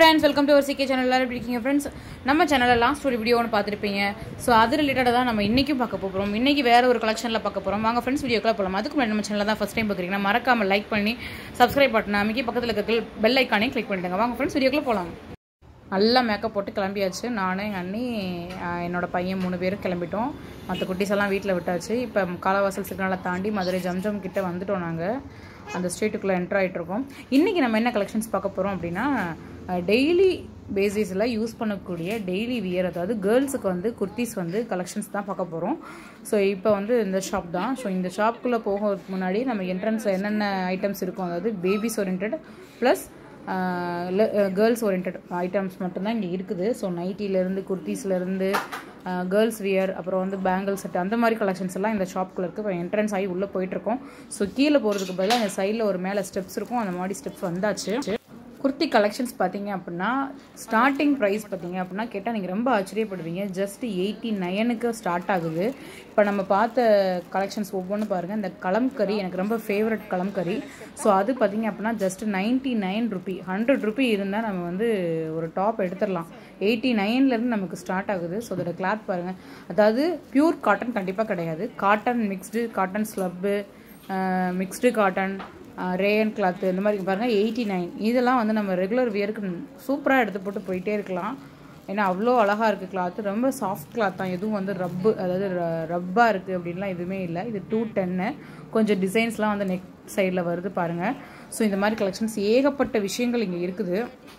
friends welcome to ஒரு சிக்கே channel எல்லாரும் எப்படி இருக்கீங்க ஃப்ரெண்ட்ஸ் நம்ம சேனலில் லாஸ்ட் ஒரு வீடியோ ஒன்று பார்த்துருப்பீங்க ஸோ அது ரிலேட்டடாக தான் நம்ம இன்றைக்கும் பார்க்க போகிறோம் இன்றைக்கி வேறு ஒரு கலெக்ஷனில் பார்க்க போகிறோம் வாங்க ஃப்ரெண்ட்ஸ் வீடியோக்குள்ள போகலாம் அதுக்கு முன்னாடி நம்ம சேனலில் தான் ஃபஸ்ட் டைம் பார்க்குறீங்கன்னா மறக்காம லைக் பண்ணி சப்ஸ்கிரைப் பட்டன் அமைக்கி பக்கத்தில் இருக்க பெல் ஐக்கானையும் கிளிக் பண்ணிட்டுங்க வாங்க ஃப்ரெண்ட்ஸ் வீடியோக்குள்ள போகலாம் நல்லா மேக்கப் போட்டு கிளம்பியாச்சு நானும் எங்கள் அண்ணி ஆஹ், என்னோட பையன் மூணு பேரும் கிளம்பிட்டோம் மற்ற குட்டீஸ் எல்லாம் வீட்டில் விட்டாச்சு இப்போ காலவாசல் சிக்னலை தாண்டி மதுரை ஜம்ஜம் கிட்ட வந்துட்டோம் நாங்கள் அந்த ஸ்ட்ரீட்டுக்குள்ளே என்டர் ஆகிட்டு இருக்கோம் இன்றைக்கி நம்ம என்ன கலெக்ஷன்ஸ் பார்க்க போகிறோம் அப்படின்னா டெய்லி பேசிஸில் யூஸ் பண்ணக்கூடிய டெய்லி வியர் அதாவது கேர்ள்ஸுக்கு வந்து குர்த்திஸ் வந்து கலெக்ஷன்ஸ் தான் பார்க்க போகிறோம் ஸோ இப்போ வந்து இந்த ஷாப் தான் ஸோ இந்த ஷாப்புக்குள்ளே போகிறதுக்கு முன்னாடி நம்ம என்ட்ரன்ஸில் என்னென்ன ஐட்டம்ஸ் இருக்கும் அதாவது babies orient plus girls orient items மட்டும்தான் இங்கே இருக்குது ஸோ நைட்டிலேருந்து குர்த்திஸ்லேருந்து கேர்ள்ஸ் வியர் அப்புறம் வந்து பேங்கிள் செட் அந்த மாதிரி கலெக்ஷன்ஸ் எல்லாம் இந்த ஷாப்புக்குள்ள இருக்குது இப்போ என்ட்ரன்ஸ் ஆகி உள்ளே போயிட்டுருக்கோம் ஸோ கீழே போகிறதுக்கு பதிலாக அந்த சைடில் ஒரு மேலே ஸ்டெப்ஸ் இருக்கும் அந்த மாதிரி ஸ்டெப்ஸ் வந்தாச்சு குர்த்தி கலெக்ஷன்ஸ் பார்த்தீங்க அப்படின்னா ஸ்டார்டிங் ப்ரைஸ் பார்த்தீங்க அப்படின்னா கேட்டால் நீங்கள் ரொம்ப ஆச்சரியப்படுவீங்க ஜஸ்ட் எயிட்டி நைனுக்கு ஸ்டார்ட் ஆகுது இப்போ நம்ம பார்த்த கலெக்ஷன்ஸ் ஒவ்வொன்றும் பாருங்கள் இந்த கலம்கரி எனக்கு ரொம்ப ஃபேவரட் கலம்கரி ஸோ அது பார்த்தீங்க அப்படின்னா just ninety nine rupee hundred rupee இருந்தால் நம்ம வந்து ஒரு டாப் எடுத்துடலாம் எயிட்டி நைன்லேருந்து நமக்கு ஸ்டார்ட் ஆகுது ஸோ அதோட கிளாத் பாருங்கள் அதாவது பியூர் காட்டன் கண்டிப்பாக கிடையாது cotton mixed cotton slub mixed cotton rayon cloth இந்த மாதிரி பாருங்கள் எயிட்டி நைன் இதெல்லாம் வந்து நம்ம ரெகுலர் வியருக்கு சூப்பராக எடுத்து போட்டு போயிட்டே இருக்கலாம் ஏன்னா அவ்வளோ அழகாக இருக்குது கிளாத்து ரொம்ப சாஃப்ட் கிளாத் தான் எதுவும் வந்து ரப்பு அதாவது ரப்பாக இருக்குது அப்படின்லாம் எதுவுமே இல்லை இது டூ டென்னு கொஞ்சம் டிசைன்ஸ்லாம் வந்து நெக் சைடில் வருது பாருங்கள் ஸோ இந்த மாதிரி கலெக்ஷன்ஸ் ஏகப்பட்ட விஷயங்கள் இங்கே இருக்குது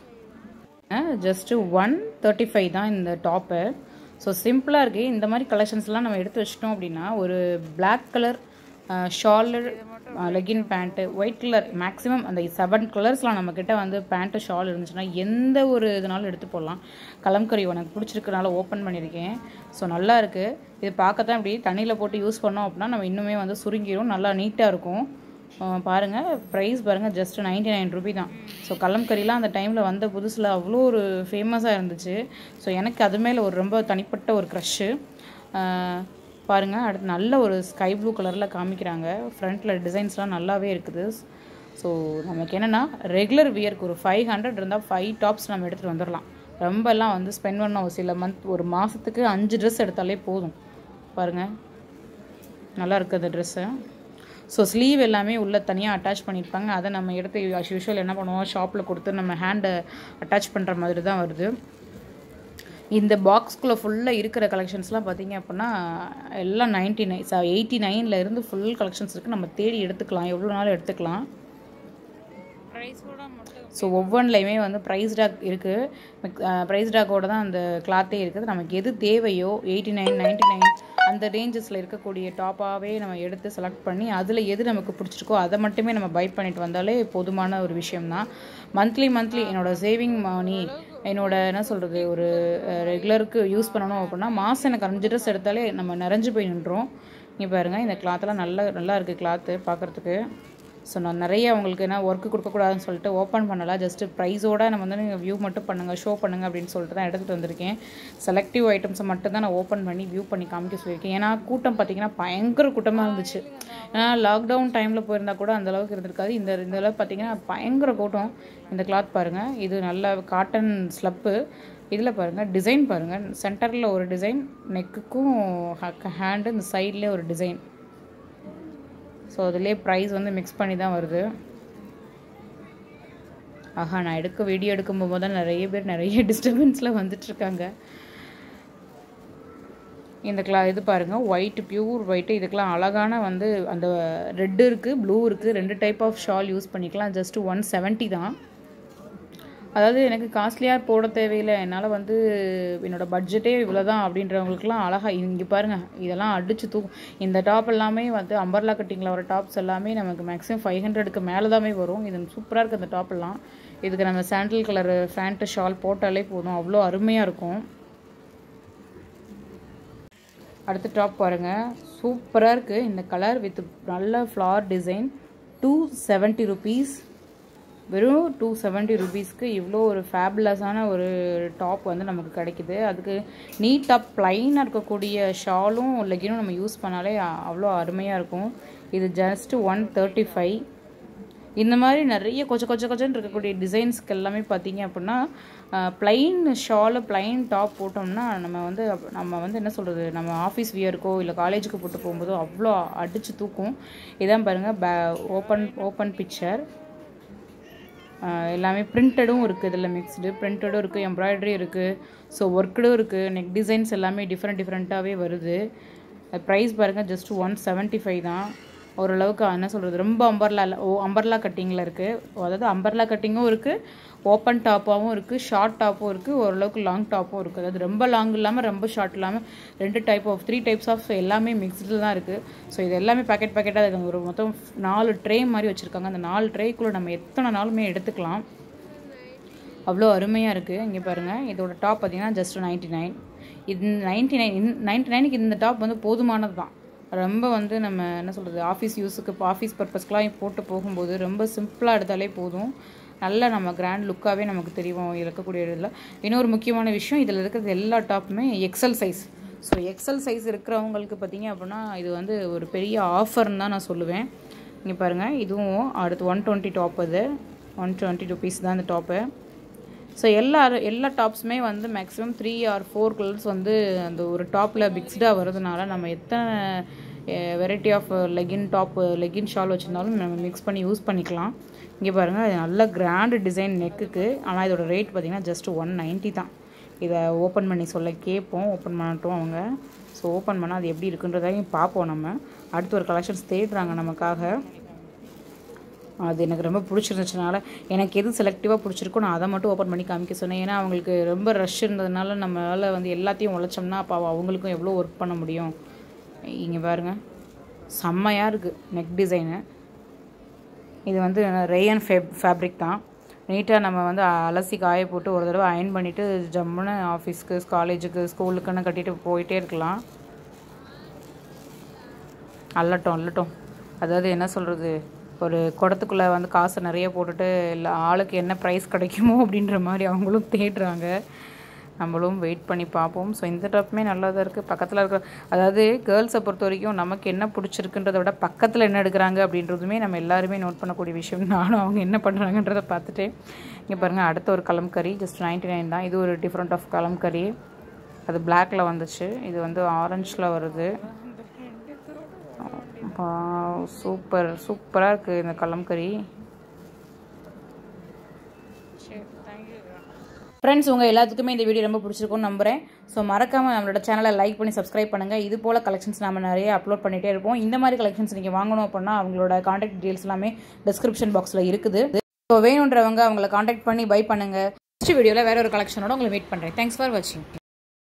ஜஸ்ட்டு ஒன் தேர்ட்டி ஃபைவ் தான் இந்த டாப்பு ஸோ சிம்பிளாக இருக்குது இந்த மாதிரி கலெக்ஷன்ஸ்லாம் நம்ம எடுத்து வச்சிட்டோம் அப்படின்னா ஒரு black colour shawl legging pant white colour maximum அந்த செவன் கலர்ஸ்லாம் நம்மக்கிட்ட வந்து பேண்ட்டு ஷால் இருந்துச்சுன்னா எந்த ஒரு இதனாலும் எடுத்து போடலாம் கலம்கரி உனக்கு பிடிச்சிருக்கனால ஓப்பன் பண்ணியிருக்கேன் ஸோ நல்லா இருக்குது இது பார்க்க தான் இப்படி தண்ணியில் போட்டு யூஸ் பண்ணோம் அப்படின்னா நம்ம இன்னுமே வந்து சுருங்கிரும் நல்லா நீட்டாக இருக்கும் பாருங்கள் ப்ரைஸ் பாருங்கள் ஜஸ்ட் நைன்டி நைன் ருபி தான் ஸோ கலம்கரிலாம் அந்த டைமில் வந்த புதுசில் அவ்வளோ ஒரு ஃபேமஸாக இருந்துச்சு ஸோ எனக்கு அது மேலே ஒரு ரொம்ப தனிப்பட்ட ஒரு க்ரஷ்ஷு பாருங்கள் அடுத்து நல்ல ஒரு ஸ்கை ப்ளூ கலரில் காமிக்கிறாங்க ஃப்ரண்ட்டில் டிசைன்ஸ்லாம் நல்லாவே இருக்குது ஸோ நமக்கு என்னென்னா ரெகுலர் வியர்க்கு ஒரு ஃபைவ் ஹண்ட்ரட் இருந்தால் ஃபைவ் டாப்ஸ் நம்ம எடுத்துகிட்டு வந்துடலாம் ரொம்பலாம் வந்து ஸ்பெண்ட் பண்ண அவசியம் இல்லை மந்த் ஒரு மாதத்துக்கு அஞ்சு ட்ரெஸ் எடுத்தாலே போதும் பாருங்கள் நல்லா இருக்குது அந்த ட்ரெஸ்ஸு ஸோ ஸ்லீவ் எல்லாமே உள்ளே தனியாக அட்டாச் பண்ணியிருப்பாங்க அதை நம்ம எடுத்து as usual என்ன பண்ணுவோம் ஷாப்பில் கொடுத்து நம்ம ஹேண்டை அட்டாச் பண்ணுற மாதிரி தான் வருது இந்த பாக்ஸ்குள்ளே ஃபுல்லாக இருக்கிற கலெக்ஷன்ஸ்லாம் பார்த்தீங்க அப்படின்னா எல்லாம் நைன்ட்டி நைன் எயிட்டி நைனில் இருந்து ஃபுல் கலெக்ஷன்ஸ் இருக்குது நம்ம தேடி எடுத்துக்கலாம் எவ்வளோ நாள் எடுத்துக்கலாம் ஸோ ஒவ்வொன்றுலையுமே வந்து ப்ரைஸ் டாக் இருக்குது ப்ரைஸ் டாக்கோட தான் அந்த கிளாத்தே இருக்குது நமக்கு எது தேவையோ எயிட்டி நைன் நைன்ட்டி நைன் அந்த ரேஞ்சஸில் இருக்கக்கூடிய டாப்பாகவே நம்ம எடுத்து செலக்ட் பண்ணி அதில் எது நமக்கு பிடிச்சிருக்கோ அதை மட்டுமே நம்ம பை பண்ணிட்டு வந்தாலே போதுமான ஒரு விஷயம்தான் மந்த்லி மந்த்லி என்னோடய சேவிங் மணி என்னோட என்ன சொல்கிறது ஒரு ரெகுலருக்கு யூஸ் பண்ணணும் அப்படின்னா மாதம் எனக்கு அஞ்சு ட்ரெஸ் எடுத்தாலே நம்ம நிறைஞ்சு போய் நின்றோம் இங்கே பாருங்கள் இந்த கிளாத்தெல்லாம் நல்லா நல்லா இருக்குது கிளாத்து பார்க்குறதுக்கு ஸோ நான் நிறைய உங்களுக்கு என்ன ஒர்க்கு கொடுக்கக்கூடாதுன்னு சொல்லிட்டு ஓப்பன் பண்ணலாம் ஜஸ்ட்டு ப்ரைஸோட நம்ம வந்து நீங்கள் வியூ மட்டும் பண்ணுங்கள் ஷோ பண்ணுங்கள் அப்படின்னு சொல்லிட்டு தான் எடுத்துகிட்டு வந்திருக்கேன் செலக்டிவ் ஐட்டம்ஸை மட்டும் தான் நான் ஓப்பன் பண்ணி வியூ பண்ணி காமிக்க சொல்லியிருக்கேன் ஏன்னா கூட்டம் பார்த்தீங்கன்னா பயங்கர கூட்டமாக இருந்துச்சு ஏன்னா லாக்டவுன் டைமில் போயிருந்தா கூட அந்த அளவுக்கு இருந்திருக்காது இந்த இந்த அளவுக்கு பார்த்தீங்கன்னா பயங்கர கூட்டம் இந்த கிளாத் பாருங்கள் இது நல்ல காட்டன் ஸ்லப்பு இதில் பாருங்கள் டிசைன் பாருங்கள் சென்டரில் ஒரு டிசைன் நெக்குக்கும் ஹேண்டு இந்த சைட்லேயே ஒரு டிசைன் ஸோ அதுலேயே ப்ரைஸ் வந்து மிக்ஸ் பண்ணி தான் வருது ஆஹா நான் எடுக்க வீடியோ எடுக்கும் போது தான் நிறைய பேர் நிறைய டிஸ்டர்பன்ஸில் வந்துட்டுருக்காங்க இந்த கிளா இது பாருங்கள் ஒயிட் பியூர் ஒயிட்டு இதுக்கெலாம் அழகான வந்து அந்த ரெட்டு இருக்குது ப்ளூ இருக்குது ரெண்டு டைப் ஆஃப் ஷால் யூஸ் பண்ணிக்கலாம் ஜஸ்ட் ஒன் செவன்ட்டி தான் அதாவது எனக்கு காஸ்ட்லியாக போட தேவையில்லை என்னால் வந்து என்னோடய பட்ஜெட்டே இவ்வளோ தான் அப்படின்றவங்களுக்குலாம் அழகாக இங்கே பாருங்கள் இதெல்லாம் அடிச்சு தூ இந்த டாப் எல்லாமே வந்து அம்பர்லா கட்டிங்கில் வர டாப்ஸ் எல்லாமே நமக்கு மேக்ஸிமம் ஃபைவ் ஹண்ட்ரடுக்கு மேலே தாமே வரும் இது சூப்பராக இருக்குது அந்த டாப் எல்லாம் இதுக்கு நம்ம சாண்டில் கலர் ஃபேண்ட்டு ஷால் போட்டாலே போதும் அவ்வளோ அருமையாக இருக்கும் அடுத்த டாப் பாருங்கள் சூப்பராக இருக்குது இந்த கலர் வித் நல்ல flower design two seventy rupees வெறும் டூ செவன்ட்டி ருபீஸ்க்கு இவ்வளோ ஒரு ஃபேபுலஸான ஒரு டாப் வந்து நமக்கு கிடைக்குது அதுக்கு நீட்டாக ப்ளைனாக இருக்கக்கூடிய ஷாலும் லெகினும் நம்ம யூஸ் பண்ணாலே அவ்வளோ அருமையாக இருக்கும் இது ஜஸ்ட் ஒன் தேர்ட்டி ஃபைவ் இந்த மாதிரி நிறைய கொச்ச கொச்ச கொச்சன்னு இருக்கக்கூடிய டிசைன்ஸ்க்கு எல்லாமே பார்த்தீங்க அப்படின்னா ப்ளைன் ஷாலு ப்ளைன் டாப் போட்டோம்னா நம்ம வந்து அப்- நம்ம வந்து என்ன சொல்கிறது நம்ம ஆஃபீஸ் வியருக்கோ இல்லை காலேஜுக்கு போட்டு போகும்போதோ அவ்வளோ அடித்து தூக்கும் இதான் பாருங்கள் பே ஓப்பன் ஓப்பன் பிக்சர் எல்லாமே பிரிண்டடும் இருக்குது இதில் மிக்ஸ்டு பிரிண்டடும் இருக்குது எம்ப்ராய்டரி இருக்குது ஸோ ஒர்க்கடும் இருக்குது நெக் டிசைன்ஸ் எல்லாமே டிஃப்ரெண்ட் டிஃப்ரெண்ட்டாகவே வருது ப்ரைஸ் பாருங்கள் ஜஸ்ட் ஒன் செவன்ட்டி ஃபைவ் தான் ஓரளவுக்கு என்ன சொல்கிறது ரொம்ப அம்பர்லா ஓ அம்பர்லா கட்டிங்கில் இருக்குது அதாவது அம்பர்லா கட்டிங்கும் இருக்குது ஓப்பன் டாப்பாகவும் இருக்குது ஷார்ட் டாப்பும் இருக்குது ஓரளவுக்கு லாங் டாப்பும் இருக்குது அதாவது ரொம்ப லாங் இல்லாமல் ரொம்ப ஷார்ட் இல்லாமல் ரெண்டு type of three types of எல்லாமே மிக்ஸ்டில் தான் இருக்குது ஸோ இது எல்லாமே பேக்கெட் பேக்கெட்டாக இருக்குது ஒரு மொத்தம் நாலு ட்ரே மாதிரி வச்சுருக்காங்க அந்த நாலு ட்ரேக்குள்ளே நம்ம எத்தனை நாளுமே எடுத்துக்கலாம் அவ்வளோ அருமையாக இருக்குது இங்கே பாருங்கள் இதோட டாப் பார்த்தீங்கன்னா ஜஸ்ட் நைன்ட்டி நைன் இது நைன்ட்டி நைன் நைன்ட்டி நைனுக்கு இந்த டாப் வந்து போதுமானது தான் ரொம்ப வந்து நம்ம என்ன சொல்கிறது ஆஃபீஸ் யூஸுக்கு இப்போ ஆஃபீஸ் பர்பஸ்க்கெலாம் போட்டு போகும்போது ரொம்ப சிம்பிளாக எடுத்தாலே போதும் நல்ல நம்ம கிராண்ட் லுக்காகவே நமக்கு தெரியும் இருக்கக்கூடிய இதில் இன்னொரு முக்கியமான விஷயம் இதில் இருக்கிறது எல்லா டாப்புமே XL size so XL size இருக்கிறவங்களுக்கு பார்த்தீங்க அப்படின்னா இது வந்து ஒரு பெரிய ஆஃபர்னு தான் நான் சொல்லுவேன் இங்கே பாருங்கள் இதுவும் அடுத்து ஒன் டுவெண்ட்டி டாப் அது ஒன் டுவெண்ட்டி ருபீஸ் தான் இந்த டாப்பு ஸோ எல்லா எல்லா டாப்ஸுமே வந்து maximum three or four colours வந்து அந்த ஒரு டாப்பில் மிக்ஸ்டாக வரதுனால நம்ம எத்தனை variety of legging top legging shawl வச்சுருந்தாலும் நம்ம மிக்ஸ் பண்ணி யூஸ் பண்ணிக்கலாம் இங்கே பாருங்கள் இது நல்ல கிராண்டு டிசைன் நெக்குக்கு ஆனால் இதோட ரேட் பார்த்தீங்கன்னா ஜஸ்ட் ஒன் நைன்ட்டி தான் இதை ஓப்பன் பண்ணி சொல்ல கேட்போம் ஓப்பன் பண்ணட்டும் அவங்க ஸோ ஓப்பன் பண்ணால் அது எப்படி இருக்குன்றதையும் பார்ப்போம் நம்ம அடுத்து ஒரு கலெக்ஷன்ஸ் தேடுறாங்க நமக்காக அது எனக்கு ரொம்ப பிடிச்சிருந்துச்சுனால எனக்கு எது செலக்டிவாக பிடிச்சிருக்கோ நான் அதை மட்டும் ஓப்பன் பண்ணி காமிக்க சொன்னேன் ஏன்னா அவங்களுக்கு ரொம்ப ரஷ் இருந்ததுனால நம்மளால் வந்து எல்லாத்தையும் உழைச்சோம்னா அப்போ அவங்களுக்கும் எவ்வளோ ஒர்க் பண்ண முடியும் இங்கே பாருங்கள் செம்மையாக இருக்குது நெக் டிசைனு இது வந்து ரேயன் ஃபேப் ஃபேப்ரிக் தான் நீட்டாக நம்ம வந்து அலசி காய போட்டு ஒரு தடவை அயன் பண்ணிவிட்டு ஜம்முன்னு ஆஃபீஸ்க்கு காலேஜுக்கு ஸ்கூலுக்குன்னு கட்டிட்டு போயிட்டே இருக்கலாம் அல்லட்டும் அல்லட்டும் அதாவது என்ன சொல்கிறது ஒரு குடத்துக்குள்ளே வந்து காசை நிறைய போட்டுட்டு இல்லை ஆளுக்கு என்ன ப்ரைஸ் கிடைக்குமோ அப்படின்ற மாதிரி அவங்களும் தேடுறாங்க நம்மளும் வெயிட் பண்ணி பார்ப்போம் ஸோ இந்த டாப்புமே நல்லா தான் இருக்குது பக்கத்தில் இருக்க அதாவது கேர்ள்ஸை பொறுத்த வரைக்கும் நமக்கு என்ன பிடிச்சிருக்குன்றத விட பக்கத்தில் என்ன எடுக்கிறாங்க அப்படின்றதுமே நம்ம எல்லாருமே நோட் பண்ணக்கூடிய விஷயம் நானும் அவங்க என்ன பண்ணுறாங்கன்றதை பார்த்துட்டு இங்கே பாருங்கள் அடுத்த ஒரு கலம்கரி ஜஸ்ட் நைன்ட்டி நைன் தான் இது ஒரு டிஃப்ரெண்ட் ஆஃப் கலம்கரி அது பிளாக்ல வந்துச்சு இது வந்து ஆரஞ்சில் வருது சூப்பர் சூப்பராக இருக்குது இந்த கலம்கரி ஃப்ரெண்ட்ஸ் உங்கள் எல்லாத்துக்குமே இந்த வீடியோ ரொம்ப பிடிச்சிருக்கும்னு நம்புகிறேன் ஸோ மறக்காமல் நம்மளோட சேனலை லைக் பண்ணி சப்ஸ்கிரைப் பண்ணுங்கள் இது போல் கலெக்ஷன்ஸ் நம்ம நிறைய அப்லோட் பண்ணிகிட்டே இருப்போம் இந்த மாதிரி கலெக்ஷன்ஸ் நீங்கள் வாங்கணும் அப்படின்னா அவங்களோட காண்டாக்ட் டீட்டெயில்ஸ் எல்லாமே டிஸ்கிரிப்ஷன் பாக்ஸில் இருக்குது ஸோ வேணுன்றவங்க அவங்கள காண்டாக்ட் பண்ணி பை பண்ணுங்கள் நெக்ஸ்ட் வீடியோவில் வேற ஒரு கலெக்ஷனோட உங்களை மீட் பண்ணுறேன் தேங்க்ஸ் ஃபார் வாட்சிங்